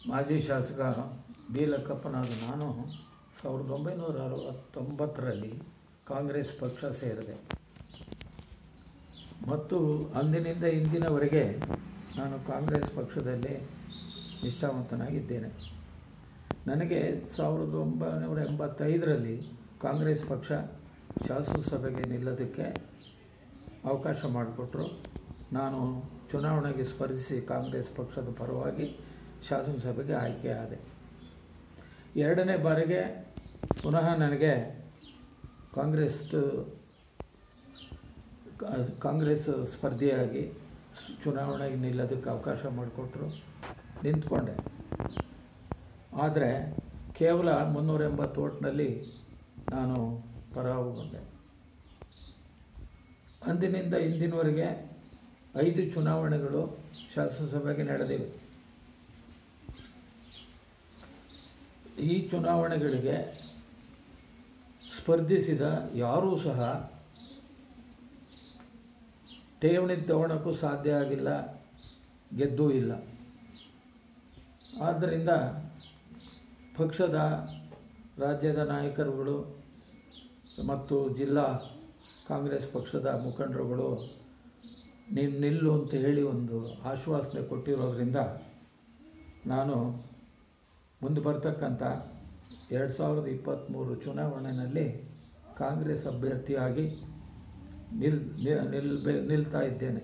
ಮಾಜಿ ಶಾಸಕ ಬಿ ಲಕ್ಕಪ್ಪನಾದ ನಾನು ಸಾವಿರದ ಒಂಬೈನೂರ ಅರವತ್ತೊಂಬತ್ತರಲ್ಲಿ ಕಾಂಗ್ರೆಸ್ ಪಕ್ಷ ಸೇರಿದೆ ಮತ್ತು ಅಂದಿನಿಂದ ಇಂದಿನವರೆಗೆ ನಾನು ಕಾಂಗ್ರೆಸ್ ಪಕ್ಷದಲ್ಲಿ ನಿಷ್ಠಾವಂತನಾಗಿದ್ದೇನೆ ನನಗೆ ಸಾವಿರದ ಒಂಬೈನೂರ ಎಂಬತ್ತೈದರಲ್ಲಿ ಕಾಂಗ್ರೆಸ್ ಪಕ್ಷ ಶಾಸನಸಭೆಗೆ ನಿಲ್ಲೋದಕ್ಕೆ ಅವಕಾಶ ಮಾಡಿಕೊಟ್ರು ನಾನು ಚುನಾವಣೆಗೆ ಸ್ಪರ್ಧಿಸಿ ಕಾಂಗ್ರೆಸ್ ಪಕ್ಷದ ಪರವಾಗಿ ಶಾಸನಸಭೆಗೆ ಆಯ್ಕೆಯಾದೆ ಎರಡನೇ ಬಾರಿಗೆ ಪುನಃ ನನಗೆ ಕಾಂಗ್ರೆಸ್ ಕಾಂಗ್ರೆಸ್ ಸ್ಪರ್ಧಿಯಾಗಿ ಸ್- ಚುನಾವಣೆಗೆ ನಿಲ್ಲೋದಕ್ಕೆ ಅವಕಾಶ ಮಾಡಿಕೊಟ್ರು ನಿಂತ್ಕೊಂಡೆ ಆದರೆ ಕೇವಲ ಮುನ್ನೂರ ಎಂಬತ್ತು ಓಟ್ನಲ್ಲಿ ನಾನು ಪರಾಭವಗೊಂಡೆ ಅಂದಿನಿಂದ ಇಂದಿನವರೆಗೆ ಐದು ಚುನಾವಣೆಗಳು ಶಾಸನಸಭೆಗೆ ನಡೆದಿವೆ ಈ ಚುನಾವಣೆಗಳಿಗೆ ಸ್ಪರ್ಧಿಸಿದ ಯಾರೂ ಸಹ ಠೇವಣಿ ತಗೊಳ್ಳೋಕ್ಕೂ ಸಾಧ್ಯ ಆಗಿಲ್ಲ ಗೆದ್ದೂ ಇಲ್ಲ ಆದ್ದರಿಂದ ಪಕ್ಷದ ರಾಜ್ಯದ ನಾಯಕರುಗಳು ಮತ್ತು ಜಿಲ್ಲಾ ಕಾಂಗ್ರೆಸ್ ಪಕ್ಷದ ಮುಖಂಡರುಗಳು ನೀನು ನಿಲ್ಲು ಅಂತ ಹೇಳಿ ಒಂದು ಆಶ್ವಾಸನೆ ಕೊಟ್ಟಿರೋದ್ರಿಂದ ನಾನು ಮುಂದೆ ಬರ್ತಕ್ಕಂಥ ಎರಡು ಸಾವಿರದ ಇಪ್ಪತ್ತ್ಮೂರು ಚುನಾವಣೆಯಲ್ಲಿ ಕಾಂಗ್ರೆಸ್ ಅಭ್ಯರ್ಥಿಯಾಗಿ ನಿಲ್ ನಿ- ನಿಲ್ಬೆ ನಿಲ್ತಾ ಇದ್ದೇನೆ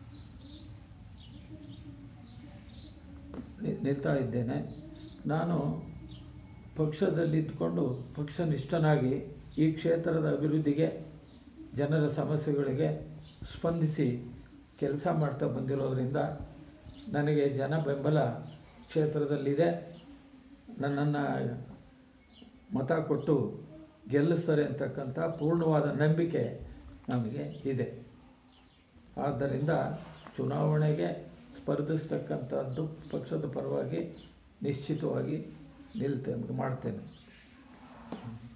ನಿ- ನಿಲ್ತಾ ಇದ್ದೇನೆ ನಾನು ಪಕ್ಷದಲ್ಲಿದ್ದುಕೊಂಡು ಪಕ್ಷನಿಷ್ಠನಾಗಿ ಈ ಕ್ಷೇತ್ರದ ಅಭಿವೃದ್ಧಿಗೆ ಜನರ ಸಮಸ್ಯೆಗಳಿಗೆ ಸ್ಪಂದಿಸಿ ಕೆಲಸ ಮಾಡ್ತಾ ಬಂದಿರೋದ್ರಿಂದ ನನಗೆ ಜನ ಬೆಂಬಲ ಕ್ಷೇತ್ರದಲ್ಲಿದೆ ನನ್ನನ್ನು ಮತ ಕೊಟ್ಟು ಗೆಲ್ಲಿಸ್ತಾರೆ ಅಂತಕ್ಕಂಥ ಪೂರ್ಣವಾದ ನಂಬಿಕೆ ನಮಗೆ ಇದೆ ಆದ್ದರಿಂದ ಚುನಾವಣೆಗೆ ಸ್ಪರ್ಧಿಸ್ತಕ್ಕಂಥದ್ದು ಪಕ್ಷದ ಪರವಾಗಿ ನಿಶ್ಚಿತವಾಗಿ ನಿಲ್ತೇನೆ ಮಾಡ್ತೇನೆ